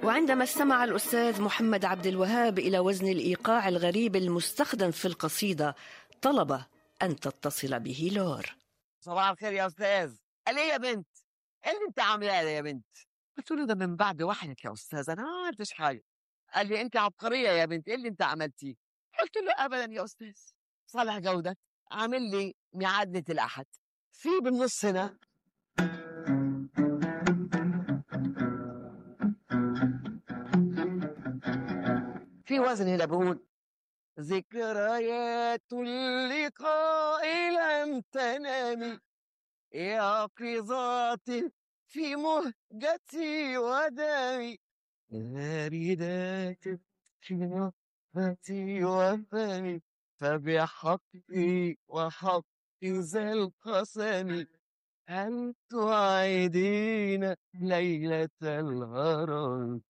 وعندما استمع الأستاذ محمد عبد الوهاب إلى وزن الإيقاع الغريب المستخدم في القصيدة طلب أن تتصل به لور صباح الخير يا استاذ قال ايه يا بنت ايه اللي انت عاملاه ده يا بنت قلت له ده من بعد وحيك يا استاذ انا ما عملتش حاجه قال لي انت عبقريه يا بنت ايه اللي انت عملتيه قلت له ابدا يا استاذ صالح جوده عامل لي ميعاد الاحد في بالنص هنا في وزن هنا بقول ذكريات اللقاء لم تنامي يقظات في مهجتي ودمي باردات في نفسي وفمي فبحقي وحق ذا القسم هل توعدين ليلة الغرام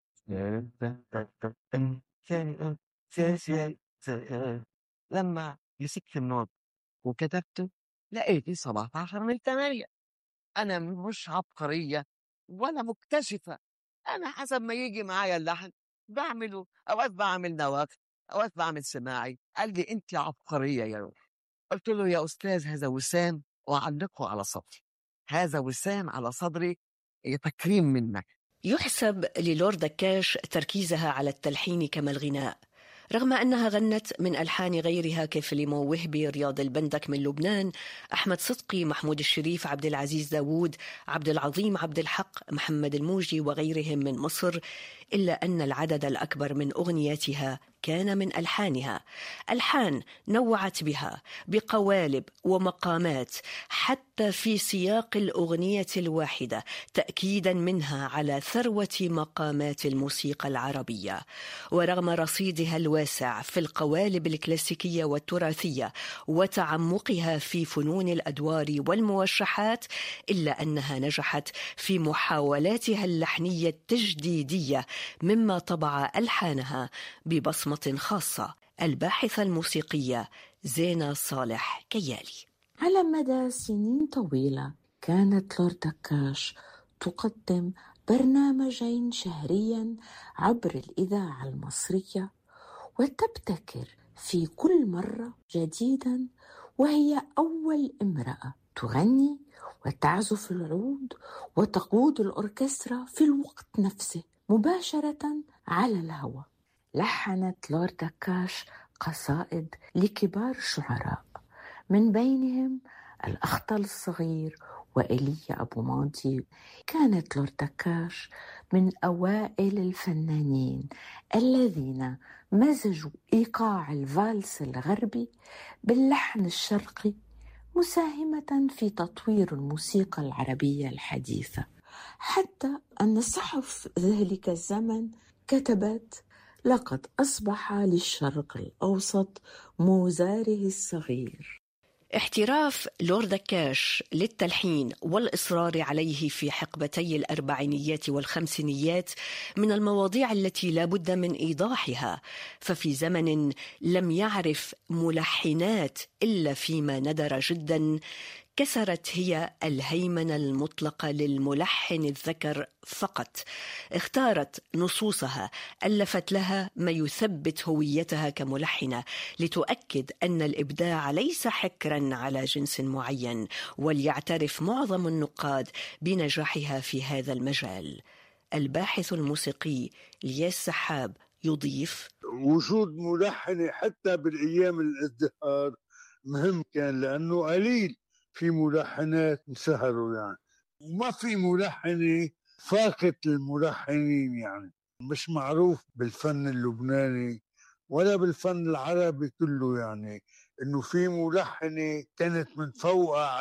لما مسكت النوت وكتبته لقيتي 17 من 8 انا مش عبقريه ولا مكتشفه انا حسب ما يجي معايا اللحن بعمله اوقات بعمل نواة اوقات بعمل سماعي قال لي انت عبقريه يا روح قلت له يا استاذ هذا وسام واعلقه على صدري هذا وسام على صدري تكريم منك يحسب للور دكاش تركيزها على التلحين كما الغناء رغم أنها غنت من ألحان غيرها كفليمو وهبي رياض البندك من لبنان أحمد صدقي محمود الشريف عبد العزيز داوود عبد العظيم عبد الحق محمد الموجي وغيرهم من مصر إلا أن العدد الأكبر من أغنياتها كان من ألحانها ألحان نوعت بها بقوالب ومقامات حتى في سياق الأغنية الواحدة تأكيدا منها على ثروة مقامات الموسيقى العربية ورغم رصيدها الواسع في القوالب الكلاسيكية والتراثية وتعمقها في فنون الأدوار والموشحات إلا أنها نجحت في محاولاتها اللحنية التجديدية مما طبع ألحانها ببصمة خاصة الباحثة الموسيقية زينة صالح كيالي على مدى سنين طويلة كانت لور دكاش تقدم برنامجين شهريا عبر الإذاعة المصرية وتبتكر في كل مرة جديدا وهي أول امرأة تغني وتعزف العود وتقود الأوركسترا في الوقت نفسه مباشرة على الهواء لحنت لور دكاش قصائد لكبار الشعراء من بينهم الأخطل الصغير وإيليا أبو ماضي كانت لور دكاش من أوائل الفنانين الذين مزجوا إيقاع الفالس الغربي باللحن الشرقي مساهمة في تطوير الموسيقى العربية الحديثة حتى أن صحف ذلك الزمن كتبت لقد أصبح للشرق الأوسط موزاره الصغير احتراف لور دكاش للتلحين والإصرار عليه في حقبتي الأربعينيات والخمسينيات من المواضيع التي لا بد من إيضاحها ففي زمن لم يعرف ملحنات إلا فيما ندر جدا كسرت هي الهيمنه المطلقه للملحن الذكر فقط اختارت نصوصها الفت لها ما يثبت هويتها كملحنه لتؤكد ان الابداع ليس حكرا على جنس معين وليعترف معظم النقاد بنجاحها في هذا المجال الباحث الموسيقي لياس سحاب يضيف وجود ملحنة حتى بالأيام الازدهار مهم كان لأنه قليل في ملحنات انسهروا يعني وما في ملحنة فاقت الملحنين يعني مش معروف بالفن اللبناني ولا بالفن العربي كله يعني انه في ملحنة كانت من فوقها